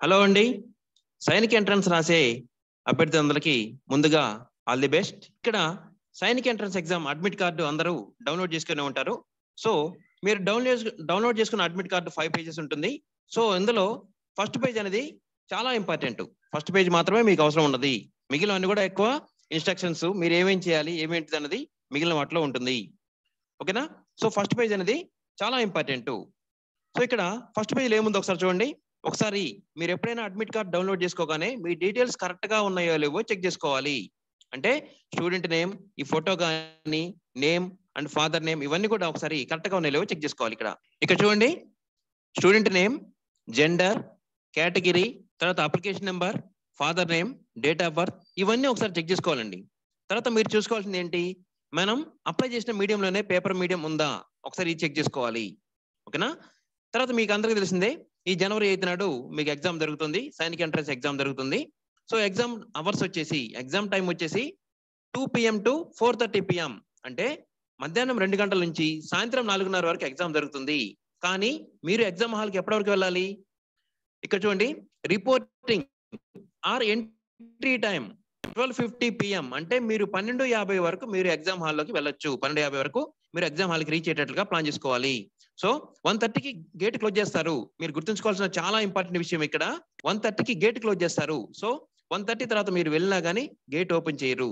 hello అండి Sainik entrance రాసే అభ్యర్థులందరికీ ముందుగా ఆల్ ది బెస్ట్ ఇక్కడ Sainik entrance exam admit card అందరూ డౌన్లోడ్ చేసుకుని ఉంటారు సో మీరు డౌన్లోడ్ డౌన్లోడ్ చేసుకున్న అడ్మిట్ కార్డు ఫైవ్ పేజెస్ ఉంటుంది సో ఇందులో ఫస్ట్ పేజ్ అనేది చాలా ఇంపార్టెంట్ ఫస్ట్ పేజ్ మాత్రమే మీకు అవసరం ఉన్నది మిగిలిన అన్ని కూడా ఎక్కువ ఇన్స్ట్రక్షన్స్ మీరు ఏమేం చేయాలి ఏమేంటిది అన్నది మిగిలిన వాటిలో ఉంటుంది ఓకేనా సో ఫస్ట్ పేజ్ అనేది చాలా ఇంపార్టెంట్ సో ఇక్కడ ఫస్ట్ పేజ్లో ఏముంది ఒకసారి చూడండి ఒకసారి మీరు ఎప్పుడైనా అడ్మిట్ కార్డ్ డౌన్లోడ్ చేసుకోగానే మీ డీటెయిల్స్ కరెక్ట్ గా ఉన్నాయో లేవో చెక్ చేసుకోవాలి అంటే స్టూడెంట్ నేమ్ ఈ ఫోటో కానీ నేమ్ అండ్ ఫాదర్ నేమ్ ఇవన్నీ కూడా ఒకసారి కరెక్ట్ గా ఉన్నాయో లేవో చెక్ చేసుకోవాలి ఇక్కడ ఇక్కడ చూడండి స్టూడెంట్ నేమ్ జెండర్ కేటగిరీ తర్వాత application number father name date of birth ఇవన్నీ ఒకసారి చెక్ చేసుకోవాలండి తర్వాత మీరు చూసుకోవాల్సింది ఏంటి మనం అప్లై చేసిన మీడియంలోనే పేపర్ మీడియం ఉందా ఒకసారి చెక్ చేసుకోవాలి ఓకేనా తర్వాత మీకు అందరికీ తెలిసిందే ఈ జనవరి ఎయిత్ నాడు మీకు ఎగ్జామ్ జరుగుతుంది సైనిక్ ఎంట్రన్స్ ఎగ్జామ్ జరుగుతుంది సో ఎగ్జామ్ అవర్స్ వచ్చేసి ఎగ్జామ్ టైం వచ్చేసి two PM to four thirty PM అంటే మధ్యాహ్నం రెండు గంటల నుంచి సాయంత్రం నాలుగున్నర వరకు ఎగ్జామ్ జరుగుతుంది కానీ మీరు ఎగ్జామ్ హాల్కి ఎప్పటి వరకు వెళ్ళాలి ఇక్కడ చూడండి reporting or entry time twelve fifty PM అంటే మీరు పన్నెండు యాభై వరకు మీరు ఎగ్జామ్ హాల్లోకి వెళ్ళొచ్చు పన్నెండు యాభై వరకు మీరు ఎగ్జామ్ హాల్కి రీచ్ అయ్యేటట్లుగా ప్లాన్ చేసుకోవాలి సో వన్ థర్టీకి గేట్ క్లోజ్ చేస్తారు మీరు గుర్తుంచుకోవాల్సిన చాలా ఇంపార్టెంట్ విషయం ఇక్కడ వన్ థర్టీకి గేట్ క్లోజ్ చేస్తారు సో వన్ థర్టీ తర్వాత మీరు వెళ్ళినా కానీ గేట్ ఓపెన్ చేయరు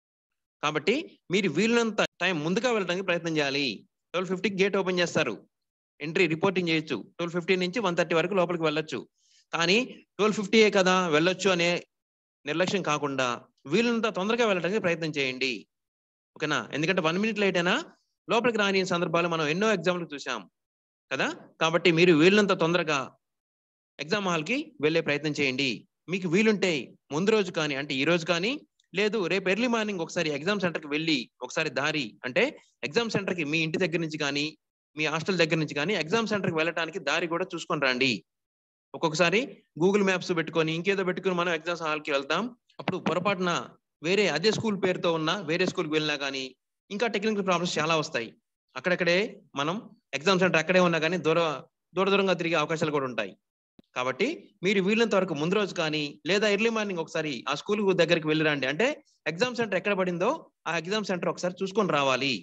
కాబట్టి మీరు వీలున్నంత టైం ముందుగా వెళ్ళడానికి ప్రయత్నం చేయాలి ట్వెల్వ్ ఫిఫ్టీకి గేట్ ఓపెన్ చేస్తారు ఎంట్రీ రిపోర్టింగ్ చేయొచ్చు ట్వెల్వ్ ఫిఫ్టీ నుంచి వన్ థర్టీ వరకు లోపలికి వెళ్ళొచ్చు కానీ ట్వెల్వ్ ఫిఫ్టీయే కదా వెళ్ళొచ్చు అనే నిర్లక్ష్యం కాకుండా వీలున్నంత తొందరగా వెళ్ళడానికి ప్రయత్నం చేయండి ఓకేనా ఎందుకంటే వన్ మినిట్ లేట్ అయినా లోపలికి రాని సందర్భాలు మనం ఎన్నో ఎగ్జామ్లు చూసాం కదా కాబట్టి మీరు వీలున్నంత తొందరగా ఎగ్జామ్ హాల్కి వెళ్ళే ప్రయత్నం చేయండి మీకు వీలుంటే ముందు రోజు కానీ అంటే ఈ రోజు కానీ లేదు రేపు ఎర్లీ మార్నింగ్ ఒకసారి ఎగ్జామ్ సెంటర్కి వెళ్ళి ఒకసారి దారి అంటే ఎగ్జామ్ సెంటర్కి మీ ఇంటి దగ్గర నుంచి కానీ మీ హాస్టల్ దగ్గర నుంచి కానీ ఎగ్జామ్ సెంటర్కి వెళ్ళడానికి దారి కూడా చూసుకొని రండి ఒక్కొక్కసారి గూగుల్ మ్యాప్స్ పెట్టుకొని ఇంకేదో పెట్టుకుని మనం ఎగ్జామ్స్ హాల్కి వెళ్తాం అప్పుడు పొరపాటున వేరే అదే స్కూల్ పేరుతో ఉన్న వేరే స్కూల్కి వెళ్ళినా కానీ ఇంకా టెక్నికల్ ప్రాబ్లమ్స్ చాలా వస్తాయి అక్కడక్కడే మనం ఎగ్జామ్ సెంటర్ అక్కడే ఉన్నా కానీ దూర దూర దూరంగా తిరిగే అవకాశాలు కూడా ఉంటాయి కాబట్టి మీరు వీళ్ళంత వరకు ముందు రోజు కానీ లేదా ఎర్లీ మార్నింగ్ ఒకసారి ఆ స్కూల్ దగ్గరికి వెళ్ళి రండి అంటే ఎగ్జామ్ సెంటర్ ఎక్కడ పడిందో ఆ ఎగ్జామ్ సెంటర్ ఒకసారి చూసుకొని రావాలి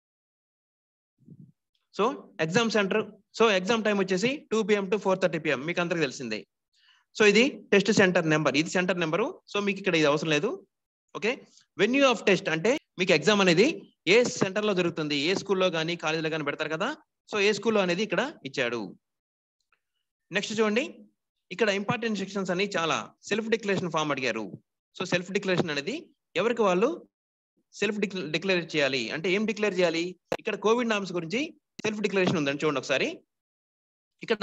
so exam centre so exam time వచ్చేసి two PM to four thirty PM మీకు అందరికి తెలిసిందే సో ఇది టెస్ట్ సెంటర్ నెంబర్ ఇది సెంటర్ నెంబరు సో మీకు ఇక్కడ ఇది అవసరం లేదు ఓకే వెన్యూ ఆఫ్ టెస్ట్ అంటే మీకు ఎగ్జామ్ అనేది ఏ సెంటర్ లో జరుగుతుంది ఏ స్కూల్లో కానీ కాలేజీలో కానీ పెడతారు కదా సో ఏ స్కూల్లో అనేది ఇక్కడ ఇచ్చాడు నెక్స్ట్ చూడండి ఇక్కడ ఇంపార్టెంట్ సెక్షన్స్ అని చాలా సెల్ఫ్ డిక్లరేషన్ ఫామ్ అడిగారు సో సెల్ఫ్ డిక్లరేషన్ అనేది ఎవరికి వాళ్ళు సెల్ఫ్ డిక్లేర్ చేయాలి అంటే ఏం డిక్లేర్ చేయాలి ఇక్కడ కోవిడ్ నామ్స్ గురించి సెల్ఫ్ డిక్లరేషన్ ఉందని చూడండి ఒకసారి ఇక్కడ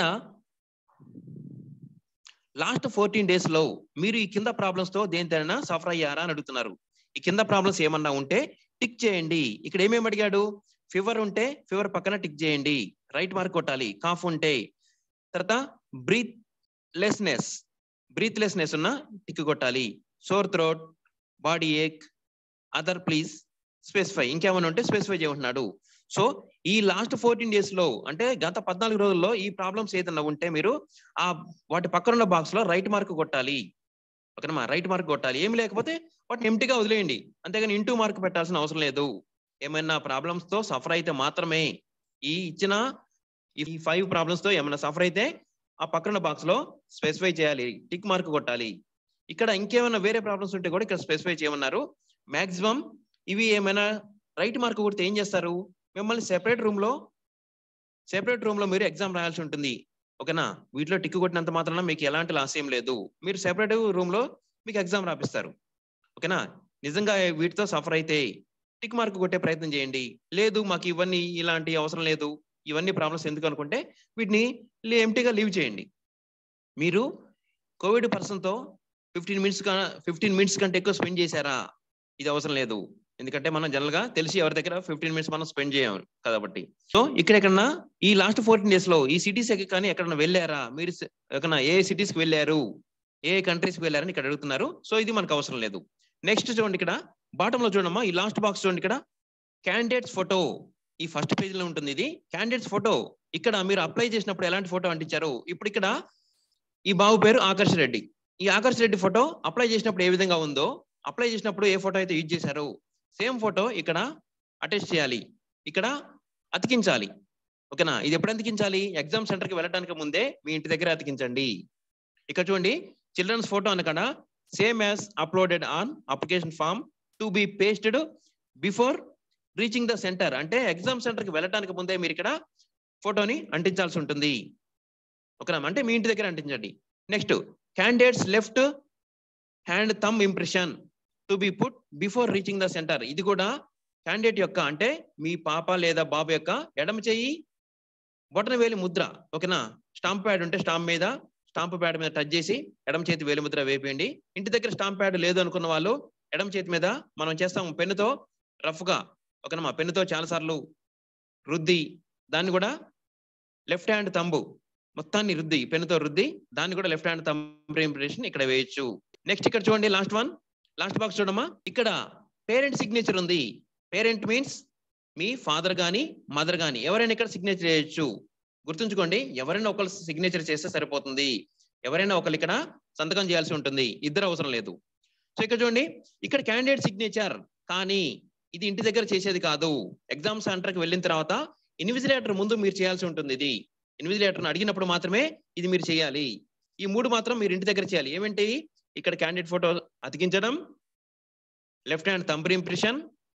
లాస్ట్ ఫోర్టీన్ డేస్ లో మీరు ఈ కింద ప్రాబ్లమ్స్ తో దేనితైనా సఫర్ అయ్యారా అని అడుగుతున్నారు ఈ కింద ప్రాబ్లమ్స్ ఏమన్నా ఉంటే టిక్ చేయండి ఇక్కడ ఏమేమి అడిగాడు ఫీవర్ ఉంటే ఫీవర్ పక్కన టిక్ చేయండి రైట్ మార్క్ కొట్టాలి కాఫ్ ఉంటే తర్వాత బ్రీత్ లెస్నెస్ బ్రీత్ లెస్నెస్ ఉన్న టిక్ కొట్టాలి sore throat body ache other please specify ఇంకేమైనా ఉంటే స్పెసిఫై చేయమంటున్నాడు సో ఈ లాస్ట్ ఫోర్టీన్ డేస్ లో అంటే గత పద్నాలుగు రోజుల్లో ఈ ప్రాబ్లమ్స్ ఏదన్నా ఉంటే మీరు ఆ వాటి పక్కన ఉన్న బాక్స్ లో రైట్ మార్క్ కొట్టాలి ఓకేనమ్మా రైట్ మార్క్ కొట్టాలి ఏమి లేకపోతే వాటిని ఎంటీగా వదిలేయండి అంతేగాని ఇంటూ మార్క్ పెట్టాల్సిన అవసరం లేదు ఏమైనా ప్రాబ్లమ్స్ తో సఫర్ అయితే మాత్రమే ఈ ఇచ్చిన ఈ ఫైవ్ ప్రాబ్లమ్స్ తో ఏమైనా సఫర్ అయితే ఆ పక్కన బాక్స్ లో స్పెసిఫై చేయాలి టిక్ మార్క్ కొట్టాలి ఇక్కడ ఇంకేమైనా వేరే ప్రాబ్లమ్స్ ఉంటే కూడా ఇక్కడ స్పెసిఫై చేయమన్నారు మాక్సిమం ఇవి ఏమైనా రైట్ మార్క్ కొడితే ఏం చేస్తారు మిమ్మల్ని సెపరేట్ రూమ్ లో సెపరేట్ రూమ్ లో మీరు ఎగ్జామ్ రాయాల్సి ఉంటుంది ఓకేనా వీటిలో టిక్ కొట్టినంత మాత్రాన మీకు ఎలాంటి లాస్ ఏం లేదు మీరు సెపరేట్ రూమ్ లో మీకు ఎగ్జామ్ రాపిస్తారు ఓకేనా నిజంగా వీటితో సఫర్ అయితే టిక్ మార్క్ కొట్టే ప్రయత్నం చేయండి లేదు మాకు ఇవన్నీ ఇలాంటి అవసరం లేదు ఇవన్నీ ప్రాబ్లమ్స్ ఎందుకు అనుకుంటే వీటిని ఎంటీగా లీవ్ చేయండి మీరు కోవిడ్ పర్సన్తో ఫిఫ్టీన్ మినిట్స్ ఫిఫ్టీన్ మినిట్స్ కంటే ఎక్కువ స్పెండ్ చేశారా ఇది అవసరం లేదు ఎందుకంటే మనం జనరల్ గా తెలిసి ఎవరి దగ్గర ఫిఫ్టీన్ మినిట్స్ మనం స్పెండ్ చేయం కాబట్టి సో ఇక్కడ ఎక్కడన్నా ఈ లాస్ట్ ఫోర్టీన్ డేస్ లో ఈ సిటీస్ కానీ ఎక్కడన్నా వెళ్ళారా మీరు ఎక్కడన్నా ఏ సిటీస్ కి వెళ్ళారు ఏ కంట్రీస్ కి వెళ్ళారని ఇక్కడ అడుగుతున్నారు సో ఇది మనకు అవసరం లేదు నెక్స్ట్ చూడండి ఇక్కడ బాటమ్ లో చూడమ్మా ఈ లాస్ట్ బాక్స్ చూడండి ఇక్కడ క్యాండిడేట్స్ ఫోటో ఈ ఫస్ట్ పేజ్ లో ఉంటుంది ఇది క్యాండిడేట్స్ ఫోటో ఇక్కడ మీరు అప్లై చేసినప్పుడు ఎలాంటి ఫోటో అంటించారు ఇప్పుడు ఇక్కడ ఈ బాబు పేరు ఆకర్ష్ రెడ్డి ఈ ఆకర్ష్ రెడ్డి ఫోటో అప్లై చేసినప్పుడు ఏ విధంగా ఉందో అప్లై చేసినప్పుడు ఏ ఫోటో అయితే యూజ్ చేశారో సేమ్ ఫోటో ఇక్కడ అటాచ్ చేయాలి ఇక్కడ అతికించాలి ఓకేనా ఇది ఎప్పుడు అతికించాలి ఎగ్జామ్ సెంటర్కి వెళ్ళడానికి ముందే మీ ఇంటి దగ్గర అతికించండి ఇక్కడ చూడండి చిల్డ్రన్స్ ఫోటో అనకుండా same as uploaded on application form to be pasted before reaching the centre అంటే ఎగ్జామ్ సెంటర్కి వెళ్ళడానికి ముందే మీరు ఇక్కడ ఫోటోని అంటించాల్సి ఉంటుంది ఓకేనా అంటే మీ ఇంటి దగ్గర అంటించండి next candidate's left hand thumb impression to be put before reaching the centre ఇది కూడా క్యాండిడేట్ యొక్క అంటే మీ పాప లేదా బాబు యొక్క ఎడమ చేయి బొటన వేలి ముద్ర ఓకేనా స్టాంప్ ప్యాడ్ ఉంటే స్టాంప్ మీద స్టాంప్ ప్యాడ్ మీద టచ్ చేసి ఎడమ చేతి వేలి ముద్ర వేపేయండి ఇంటి దగ్గర స్టాంప్ ప్యాడ్ లేదు అనుకున్న వాళ్ళు ఎడమ చేతి మీద మనం చేస్తాం పెన్నుతో రఫ్ గా ఓకేనా మా పెన్నుతో చాలా సార్లు రుద్ది దాన్ని కూడా లెఫ్ట్ హ్యాండ్ తంబు మొత్తాన్ని రుద్ది పెన్నుతో రుద్ది దాన్ని కూడా లెఫ్ట్ హ్యాండ్ తంబు ఇంప్రెషన్ ఇక్కడ వేయొచ్చు నెక్స్ట్ ఇక్కడ చూడండి లాస్ట్ వన్ లాస్ట్ బాక్స్ చూడమ్మా ఇక్కడ పేరెంట్ సిగ్నేచర్ ఉంది పేరెంట్ మీన్స్ మీ ఫాదర్ గాని మదర్ గాని ఎవరైనా ఇక్కడ సిగ్నేచర్ చేయొచ్చు గుర్తుంచుకోండి ఎవరైనా ఒకరు సిగ్నేచర్ చేస్తే సరిపోతుంది ఎవరైనా ఒకరు ఇక్కడ సంతకం చేయాల్సి ఉంటుంది ఇద్దరు అవసరం లేదు సో ఇక్కడ చూడండి ఇక్కడ క్యాండిడేట్ సిగ్నేచర్ కానీ ఇది ఇంటి దగ్గర చేసేది కాదు ఎగ్జామ్ సెంటర్కి వెళ్ళిన తర్వాత ఇన్విజిలేటర్ ముందు మీరు చేయాల్సి ఉంటుంది ఇది ఇన్విజిలేటర్ని అడిగినప్పుడు మాత్రమే ఇది మీరు చేయాలి ఈ మూడు మాత్రం మీరు ఇంటి దగ్గర చేయాలి ఏమేంటి ఇక్కడ క్యాండిడేట్ ఫోటో అతికించడం left hand thumb impression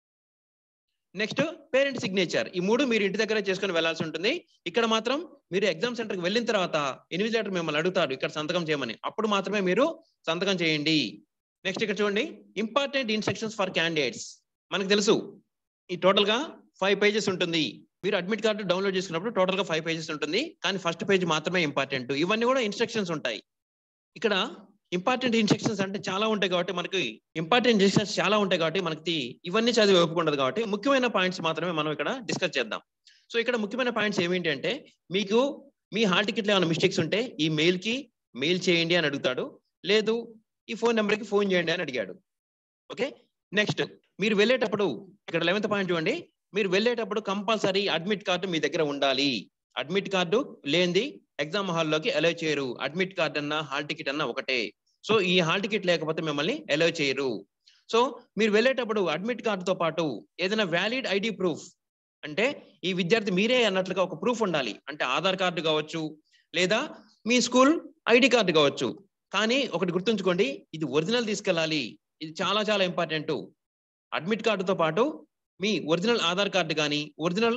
next parent signature ఈ మూడు మీరు ఇంటి దగ్గర చేసుకొని వెళ్లాల్సి ఉంటుంది ఇక్కడ మాత్రం మీరు ఎగ్జామ్ సెంటర్కి వెళ్ళిన తర్వాత ఇన్విజిలేటర్ మిమ్మల్ని అడుగుతాడు ఇక్కడ సంతకం చేయమని అప్పుడు మాత్రమే మీరు సంతకం చేయండి నెక్స్ట్ ఇక్కడ చూడండి ఇంపార్టెంట్ ఇన్స్ట్రక్షన్స్ ఫర్ క్యాండిడేట్స్ మనకు తెలుసు ఈ టోటల్ గా ఫైవ్ పేజెస్ ఉంటుంది మీరు అడ్మిట్ కార్డు డౌన్లోడ్ చేసుకున్నప్పుడు టోటల్ గా ఫైవ్ పేజెస్ ఉంటుంది కానీ ఫస్ట్ పేజ్ మాత్రమే ఇంపార్టెంట్ ఇవన్నీ కూడా ఇన్స్ట్రక్షన్స్ ఉంటాయి ఇక్కడ ఇంపార్టెంట్ ఇన్స్ట్రక్షన్స్ అంటే చాలా ఉంటాయి కాబట్టి మనకి ఇంపార్టెంట్ ఇన్స్ట్రక్షన్స్ చాలా ఉంటాయి కాబట్టి మనకి ఇవన్నీ చదివి ఒప్పుకుండదు కాబట్టి ముఖ్యమైన పాయింట్స్ మాత్రమే మనం ఇక్కడ డిస్కస్ చేద్దాం సో ఇక్కడ ముఖ్యమైన పాయింట్స్ ఏమిటి అంటే మీకు మీ హాల్ టికెట్లో ఏమైనా మిస్టేక్స్ ఉంటే ఈ మెయిల్ కి మెయిల్ చేయండి అని అడుగుతాడు లేదు ఈ ఫోన్ నెంబర్కి ఫోన్ చేయండి అని అడిగాడు ఓకే నెక్స్ట్ మీరు వెళ్ళేటప్పుడు ఇక్కడ లెవెన్త్ పాయింట్ చూడండి మీరు వెళ్ళేటప్పుడు కంపల్సరీ అడ్మిట్ కార్డు మీ దగ్గర ఉండాలి అడ్మిట్ కార్డు లేనిది ఎగ్జామ్ హాల్లోకి అలౌ చేయరు అడ్మిట్ కార్డ్ అన్నా హాల్ టికెట్ అన్నా ఒకటే సో ఈ హాల్ టికెట్ లేకపోతే మిమ్మల్ని అలౌ చేయరు సో మీరు వెళ్ళేటప్పుడు అడ్మిట్ కార్డుతో పాటు ఏదైనా వ్యాలిడ్ ఐడి ప్రూఫ్ అంటే ఈ విద్యార్థి మీరే అన్నట్లుగా ఒక ప్రూఫ్ ఉండాలి అంటే ఆధార్ కార్డు కావచ్చు లేదా మీ స్కూల్ ఐడి కార్డు కావచ్చు కానీ ఒకటి గుర్తుంచుకోండి ఇది ఒరిజినల్ తీసుకెళ్ళాలి ఇది చాలా చాలా ఇంపార్టెంట్ అడ్మిట్ కార్డుతో పాటు మీ ఒరిజినల్ ఆధార్ కార్డు కానీ ఒరిజినల్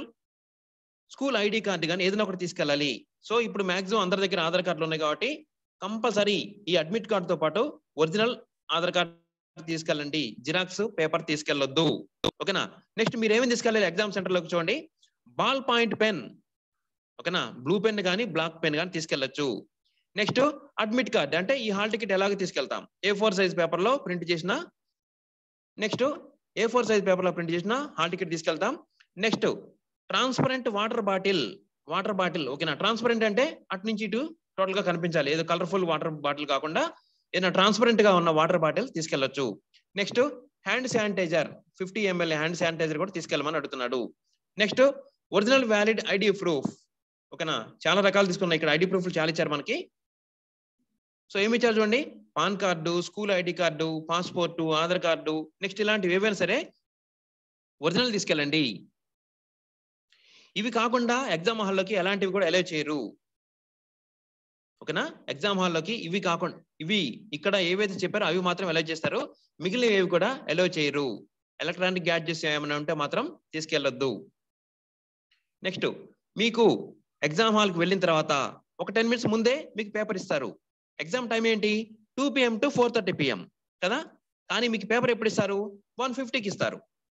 స్కూల్ ఐడి కార్డు కానీ ఏదైనా ఒకటి తీసుకెళ్ళాలి సో ఇప్పుడు మాక్సిమం అందరి దగ్గర ఆధార్ కార్డులు ఉన్నాయి కాబట్టి కంపల్సరీ ఈ అడ్మిట్ కార్డుతో పాటు ఒరిజినల్ ఆధార్ కార్డు తీసుకెళ్ళండి జిరాక్స్ పేపర్ తీసుకెళ్ళొద్దు ఓకేనా నెక్స్ట్ మీరు ఏమేమి తీసుకెళ్ళాలి ఎగ్జామ్ సెంటర్లోకి చూడండి బాల్ పాయింట్ పెన్ ఓకేనా బ్లూ పెన్ కానీ బ్లాక్ పెన్ కానీ తీసుకెళ్ళొచ్చు నెక్స్ట్ అడ్మిట్ కార్డ్ అంటే ఈ హాల్ టికెట్ ఎలాగో తీసుకెళ్తాం ఏ ఫోర్ సైజ్ పేపర్లో ప్రింట్ చేసిన నెక్స్ట్ ఏ ఫోర్ సైజ్ పేపర్లో ప్రింట్ చేసిన హాల్ టికెట్ తీసుకెళ్తాం next transparent water bottle water bottle ఓకేనా ట్రాన్స్పరెంట్ అంటే అటు నుంచి ఇటు టోటల్ గా కనిపించాలి ఏదో కలర్ఫుల్ వాటర్ బాటిల్ కాకుండా ఏదైనా ట్రాన్స్పరెంట్ గా ఉన్న వాటర్ బాటిల్ తీసుకెళ్లొచ్చు next hand sanitiser fifty ML hand sanitiser కూడా తీసుకెళ్ళమని అడుగుతున్నాడు next original valid ID proof ఓకేనా చాలా రకాలు తీసుకున్నాయి ఇక్కడ ఐడి ప్రూఫ్లు చాలా ఇచ్చారు మనకి సో ఏమి ఇచ్చారు చూడండి PAN card school ID card passport Aadhaar card next ఇలాంటివి ఏవైనా సరే ఒరిజినల్ తీసుకెళ్ళండి ఇవి కాకుండా ఎగ్జామ్ హాల్లోకి ఎలాంటివి కూడా అలౌ చేయరు ఓకేనా ఎగ్జామ్ హాల్లోకి ఇవి కాకుండా ఇవి ఇక్కడ ఏవైతే చెప్పారో అవి మాత్రం అలౌ చేస్తారు మిగిలిన ఏవి కూడా అలౌ చేయరు ఎలక్ట్రానిక్ గ్యాడ్జెట్స్ ఏమైనా ఉంటే మాత్రం తీసుకెళ్ళొద్దు నెక్స్ట్ మీకు ఎగ్జామ్ హాల్కి వెళ్ళిన తర్వాత ఒక టెన్ మినిట్స్ ముందే మీకు పేపర్ ఇస్తారు ఎగ్జామ్ టైం ఏంటి two PM to four thirty PM కదా కానీ మీకు పేపర్ ఎప్పుడు ఇస్తారు వన్ ఫిఫ్టీకి ఇస్తారు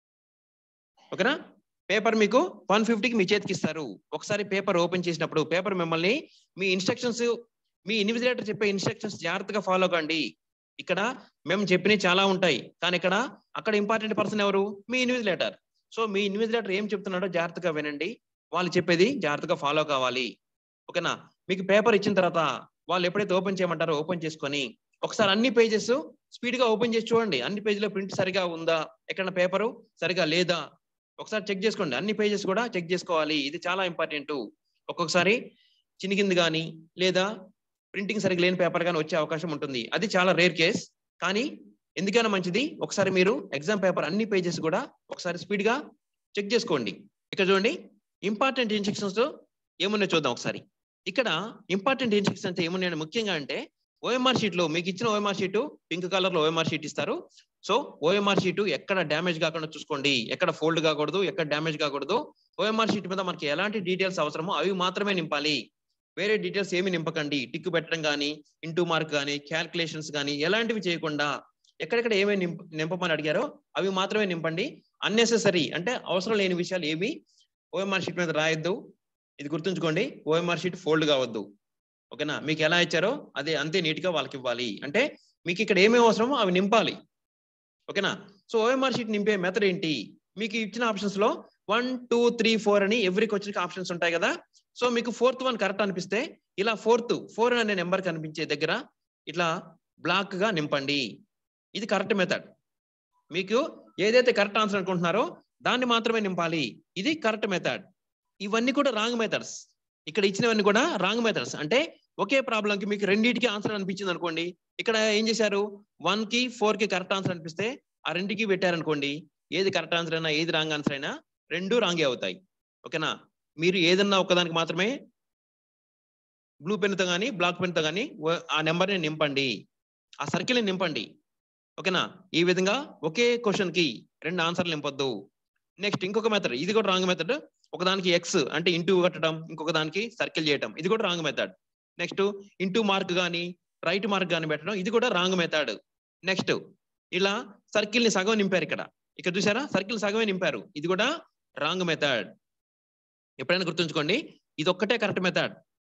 ఓకేనా పేపర్ మీకు వన్ ఫిఫ్టీకి మీ చేతికి ఇస్తారు ఒకసారి పేపర్ ఓపెన్ చేసినప్పుడు పేపర్ మిమ్మల్ని మీ ఇన్స్ట్రక్షన్స్ మీ ఇన్విజిలేటర్ చెప్పే ఇన్స్ట్రక్షన్స్ జాగ్రత్తగా ఫాలో కండి ఇక్కడ మేము చెప్పినవి చాలా ఉంటాయి కానీ ఇక్కడ అక్కడ ఇంపార్టెంట్ పర్సన్ ఎవరు మీ ఇన్విజిలేటర్ సో మీ ఇన్విజిలేటర్ ఏం చెప్తున్నాడో జాగ్రత్తగా వినండి వాళ్ళు చెప్పేది జాగ్రత్తగా ఫాలో కావాలి ఓకేనా మీకు పేపర్ ఇచ్చిన తర్వాత వాళ్ళు ఎప్పుడైతే ఓపెన్ చేయమంటారో ఓపెన్ చేసుకొని ఒకసారి అన్ని పేజెస్ స్పీడ్ గా ఓపెన్ చేసి చూడండి అన్ని పేజీలో ప్రింట్ సరిగా ఉందా ఎక్కడ పేపరు సరిగా లేదా ఒకసారి చెక్ చేసుకోండి అన్ని పేజెస్ కూడా చెక్ చేసుకోవాలి ఇది చాలా ఇంపార్టెంట్ ఒక్కొక్కసారి చినిగింది కానీ లేదా ప్రింటింగ్ సరిగ్గా లేని పేపర్ కానీ వచ్చే అవకాశం ఉంటుంది అది చాలా రేర్ కేస్ కానీ ఎందుకైనా మంచిది ఒకసారి మీరు ఎగ్జామ్ పేపర్ అన్ని పేజెస్ కూడా ఒకసారి స్పీడ్ గా చెక్ చేసుకోండి ఇక్కడ చూడండి ఇంపార్టెంట్ ఇన్స్ట్రక్షన్స్ ఏమున్నాయో చూద్దాం ఒకసారి ఇక్కడ ఇంపార్టెంట్ ఇన్స్ట్రక్షన్స్ ఏమున్నాయని ముఖ్యంగా అంటే ఓఎంఆర్ షీట్ లో మీకు ఇచ్చిన ఓఎంఆర్ షీట్ పింక్ కలర్ లో ఓఎంఆర్ షీట్ ఇస్తారు సో ఓఎంఆర్ షీట్ ఎక్కడ డ్యామేజ్ కాకుండా చూసుకోండి ఎక్కడ ఫోల్డ్ కాకూడదు ఎక్కడ డ్యామేజ్ కాకూడదు ఓఎంఆర్ షీట్ మీద మనకి ఎలాంటి డీటెయిల్స్ అవసరమో అవి మాత్రమే నింపాలి వేరే డీటెయిల్స్ ఏమి నింపకండి టిక్ పెట్టడం కానీ ఇంటూ మార్క్ కానీ క్యాల్కులేషన్స్ కానీ ఎలాంటివి చేయకుండా ఎక్కడెక్కడ ఏమేమి నింప నింపమని అడిగారో అవి మాత్రమే నింపండి అన్నెసెసరీ అంటే అవసరం లేని విషయాలు ఏవి ఓఎంఆర్ షీట్ మీద రాయొద్దు ఇది గుర్తుంచుకోండి ఓఎంఆర్ షీట్ ఫోల్డ్ కావద్దు ఓకేనా మీకు ఎలా ఇచ్చారో అదే అంతే నీట్ గా వాళ్ళకి ఇవ్వాలి అంటే మీకు ఇక్కడ ఏమేమి అవసరమో అవి నింపాలి ఓకేనా సో ఓఎంఆర్ షీట్ నింపే మెథడ్ ఏంటి మీకు ఇచ్చిన ఆప్షన్స్ లో వన్ టూ త్రీ ఫోర్ అని ఎవ్రీ క్వశ్చన్ ఆప్షన్స్ ఉంటాయి కదా సో మీకు ఫోర్త్ వన్ కరెక్ట్ అనిపిస్తే ఇలా ఫోర్త్ ఫోర్ అనే నెంబర్ కనిపించే దగ్గర ఇట్లా బ్లాక్ గా నింపండి ఇది కరెక్ట్ మెథడ్ మీకు ఏదైతే కరెక్ట్ ఆన్సర్ అనుకుంటున్నారో దాన్ని మాత్రమే నింపాలి ఇది కరెక్ట్ మెథడ్ ఇవన్నీ కూడా రాంగ్ మెథడ్స్ ఇక్కడ ఇచ్చినవన్నీ కూడా రాంగ్ మెథడ్స్ అంటే ఒకే ప్రాబ్లం కి మీకు రెండింటికి ఆన్సర్ అనిపించింది అనుకోండి ఇక్కడ ఏం చేశారు వన్ కి ఫోర్ కి కరెక్ట్ ఆన్సర్ అనిపిస్తే ఆ రెండుకి పెట్టారనుకోండి ఏది కరెక్ట్ ఆన్సర్ అయినా ఏది రాంగ్ ఆన్సర్ అయినా రెండు రాంగే అవుతాయి ఓకేనా మీరు ఏదన్నా ఒకదానికి మాత్రమే బ్లూ పెన్తో కానీ బ్లాక్ పెన్తో కానీ ఆ నెంబర్ని నింపండి ఆ సర్కిల్ని నింపండి ఓకేనా ఈ విధంగా ఒకే క్వశ్చన్ కి రెండు ఆన్సర్లు నింపొద్దు నెక్స్ట్ ఇంకొక మెథడ్ ఇది కూడా రాంగ్ మెథడ్ ఒకదానికి ఎక్స్ అంటే ఇంటూ కట్టడం ఇంకొక దానికి సర్కిల్ చేయటం ఇది కూడా wrong method next into mark కానీ రైట్ మార్క్ కానీ పెట్టడం ఇది కూడా రాంగ్ మెథడ్ నెక్స్ట్ ఇలా సర్కిల్ ని సగం నింపారు ఇక్కడ ఇక్కడ చూసారా సర్కిల్ సగమే నింపారు ఇది కూడా రాంగ్ మెథడ్ ఎప్పుడైనా గుర్తుంచుకోండి ఇది ఒక్కటే కరెక్ట్ మెథడ్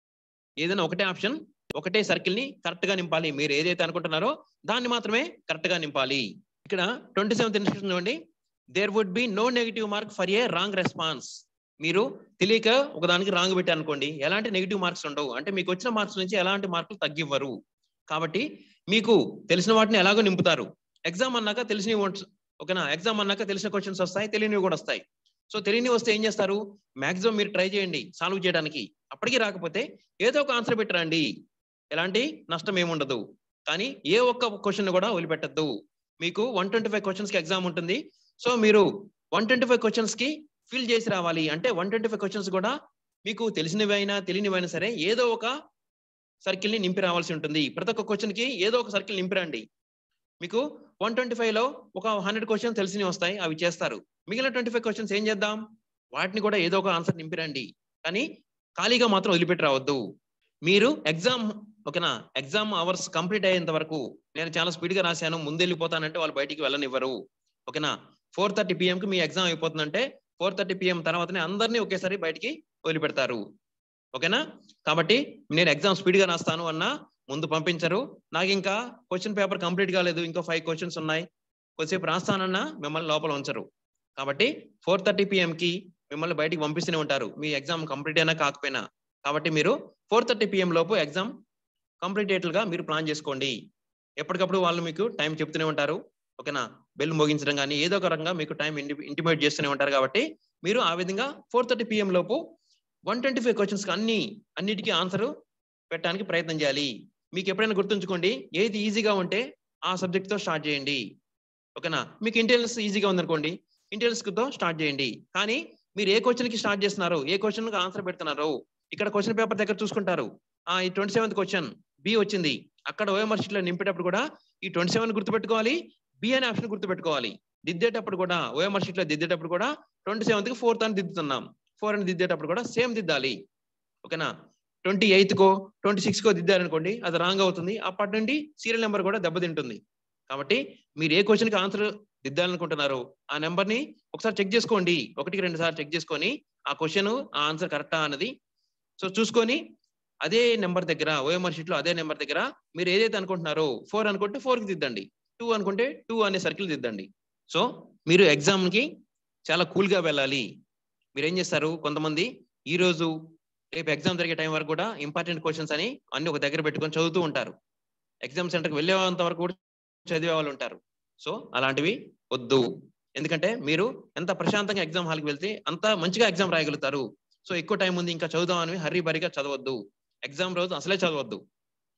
ఏదైనా ఒకటే ఆప్షన్ ఒకటే సర్కిల్ ని కరెక్ట్ గా నింపాలి మీరు ఏదైతే అనుకుంటున్నారో దాన్ని మాత్రమే కరెక్ట్ గా నింపాలి ఇక్కడ ట్వంటీ సెవెంత్ ఇన్స్ట్రక్షన్ చూడండి there would be no negative mark for a wrong response మీరు తెలియక ఒకదానికి రాంగ్ పెట్టారు అనుకోండి ఎలాంటి నెగిటివ్ మార్క్స్ ఉండవు అంటే మీకు వచ్చిన మార్క్స్ నుంచి ఎలాంటి మార్కులు తగ్గివ్వరు కాబట్టి మీకు తెలిసిన వాటిని ఎలాగో నింపుతారు ఎగ్జామ్ అన్నాక తెలిసినవి ఓకేనా ఎగ్జామ్ అన్నాక తెలిసిన క్వశ్చన్స్ వస్తాయి తెలియనివి కూడా వస్తాయి సో తెలియని వస్తే ఏం చేస్తారు మాక్సిమం మీరు ట్రై చేయండి సాల్వ్ చేయడానికి అప్పటికి రాకపోతే ఏదో ఒక ఆన్సర్ పెట్టరండి ఎలాంటి నష్టం ఏముండదు కానీ ఏ ఒక్క క్వశ్చన్ కూడా వదిలిపెట్టద్దు మీకు వన్ ట్వంటీ ఫైవ్ క్వశ్చన్స్ కి ఎగ్జామ్ ఉంటుంది సో మీరు వన్ ట్వంటీ ఫైవ్ క్వశ్చన్స్ కి ఫిల్ చేసి రావాలి అంటే వన్ ట్వంటీ ఫైవ్ క్వశ్చన్స్ కూడా మీకు తెలిసినవి అయినా తెలియనివైనా సరే ఏదో ఒక సర్కిల్ ని నింపి రావాల్సి ఉంటుంది ప్రతి ఒక్క క్వశ్చన్ కి ఏదో ఒక సర్కిల్ నింపిరండి మీకు వన్ ట్వంటీ ఫైవ్ లో ఒక హండ్రెడ్ క్వశ్చన్స్ తెలిసినవి వస్తాయి అవి చేస్తారు మిగిలిన ట్వంటీ ఫైవ్ క్వశ్చన్స్ ఏం చేద్దాం వాటిని కూడా ఏదో ఒక ఆన్సర్ నింపిరండి కానీ ఖాళీగా మాత్రం వదిలిపెట్టి రావద్దు మీరు ఎగ్జామ్ ఓకేనా ఎగ్జామ్ అవర్స్ కంప్లీట్ అయ్యేంత వరకు నేను చాలా స్పీడ్ గా రాశాను ముందు వెళ్ళిపోతానంటే వాళ్ళు బయటికి వెళ్ళనివ్వరు ఓకేనా ఫోర్ థర్టీ పిఎం కి మీ ఎగ్జామ్ అయిపోతుందంటే ఫోర్ థర్టీ పిఎం తర్వాతనే అందరినీ ఒకేసారి బయటికి వదిలిపెడతారు ఓకేనా కాబట్టి నేను ఎగ్జామ్ స్పీడ్ గా రాస్తాను అన్నా ముందు పంపించరు నాకు ఇంకా క్వశ్చన్ పేపర్ కంప్లీట్ కాలేదు ఇంకా ఫైవ్ క్వశ్చన్స్ ఉన్నాయి కొద్దిసేపు రాస్తానన్నా మిమ్మల్ని లోపల ఉంచరు కాబట్టి ఫోర్ థర్టీ పిఎం కి మిమ్మల్ని బయటికి పంపిస్తూనే ఉంటారు మీ ఎగ్జామ్ కంప్లీట్ అయినా కాకపోయినా కాబట్టి మీరు ఫోర్ థర్టీ పిఎం లోపు ఎగ్జామ్ కంప్లీట్ అయ్యేట్లుగా మీరు ప్లాన్ చేసుకోండి ఎప్పటికప్పుడు వాళ్ళు మీకు టైం చెప్తూనే ఉంటారు ఓకేనా బెల్ మోగించడం కానీ ఏదో ఒక రకంగా మీకు టైం ఇంటిమేట్ చేస్తూనే ఉంటారు కాబట్టి మీరు ఆ విధంగా ఫోర్ థర్టీ పిఎం లోపు వన్ ట్వంటీ ఫైవ్ క్వశ్చన్స్ అన్ని అన్నిటికీ ఆన్సర్ పెట్టడానికి ప్రయత్నం చేయాలి మీకు ఎప్పుడైనా గుర్తుంచుకోండి ఏది ఈజీగా ఉంటే ఆ సబ్జెక్ట్ తో స్టార్ట్ చేయండి ఓకేనా మీకు ఇంటెలిజెన్స్ ఈజీగా ఉందనుకోండి ఇంటెలిజెన్స్ తో స్టార్ట్ చేయండి కానీ మీరు ఏ క్వశ్చన్ కి స్టార్ట్ చేస్తున్నారు ఏ క్వశ్చన్ కి ఆన్సర్ పెడుతున్నారు ఇక్కడ క్వశ్చన్ పేపర్ దగ్గర చూసుకుంటారు ఆ ఈ ట్వంటీ సెవెంత్ క్వశ్చన్ బి వచ్చింది అక్కడ ఓఎంఆర్ షీట్ లో నింపేటప్పుడు కూడా ఈ ట్వంటీ సెవెన్ గుర్తుపెట్టుకోవాలి బి అనే ఆప్షన్ గుర్తుపెట్టుకోవాలి దిద్దేటప్పుడు కూడా ఓఎంఆర్ షీట్ లో దిద్దేటప్పుడు కూడా ట్వంటీ సెవెంత్ కి ఫోర్త్ అని దిద్దుతున్నాం ఫోర్ అని దిద్దేటప్పుడు కూడా సేమ్ దిద్దాలి ఓకేనా ట్వంటీ ఎయిత్ కో ట్వంటీ సిక్స్ కో దిద్దారనుకోండి అది రాంగ్ అవుతుంది అప్పటి నుండి సీరియల్ నెంబర్ కూడా దెబ్బతింటుంది కాబట్టి మీరు ఏ క్వశ్చన్ కి ఆన్సర్ దిద్దాలనుకుంటున్నారు ఆ నెంబర్ ని ఒకసారి చెక్ చేసుకోండి ఒకటికి రెండు సార్లు చెక్ చేసుకొని ఆ క్వశ్చన్ ఆ ఆన్సర్ కరెక్టా అన్నది సో చూసుకొని అదే నెంబర్ దగ్గర ఓఎంఆర్ షీట్ లో అదే నెంబర్ దగ్గర మీరు ఏదైతే అనుకుంటున్నారో ఫోర్ అనుకుంటే ఫోర్ కి దిద్దండి టూ అనుకుంటే టూ అనే సర్కిల్ దిద్దండి సో మీరు ఎగ్జామ్ కి చాలా కూల్ గా వెళ్ళాలి మీరు ఏం చేస్తారు కొంతమంది ఈ రోజు రేపు ఎగ్జామ్ జరిగే టైం వరకు కూడా ఇంపార్టెంట్ క్వశ్చన్స్ అని అన్ని ఒక దగ్గర పెట్టుకొని చదువుతూ ఉంటారు ఎగ్జామ్ సెంటర్కి వెళ్ళేంత వరకు కూడా చదివే వాళ్ళు ఉంటారు సో అలాంటివి వద్దు ఎందుకంటే మీరు ఎంత ప్రశాంతంగా ఎగ్జామ్ హాల్కి వెళ్తే అంత మంచిగా ఎగ్జామ్ రాయగలుగుతారు సో ఎక్కువ టైం ఉంది ఇంకా చదువుదామని హర్రీ బరిగా చదవద్దు ఎగ్జామ్ రోజు అసలే చదవద్దు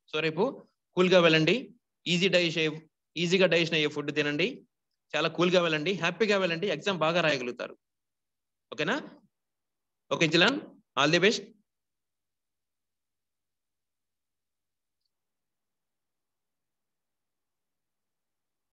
సో రేపు కూల్ గా వెళ్ళండి ఈజీ డైజెస్ట్ అయ్యే ఈజీగా డైజెషన్ అయ్యే ఫుడ్ తినండి చాలా కూల్ గా వెళ్ళండి హ్యాపీగా వెళ్ళండి ఎగ్జామ్ బాగా రాయగలుగుతారు ఓకేనా ఓకే జిలాన్ ఆల్ ది బెస్ట్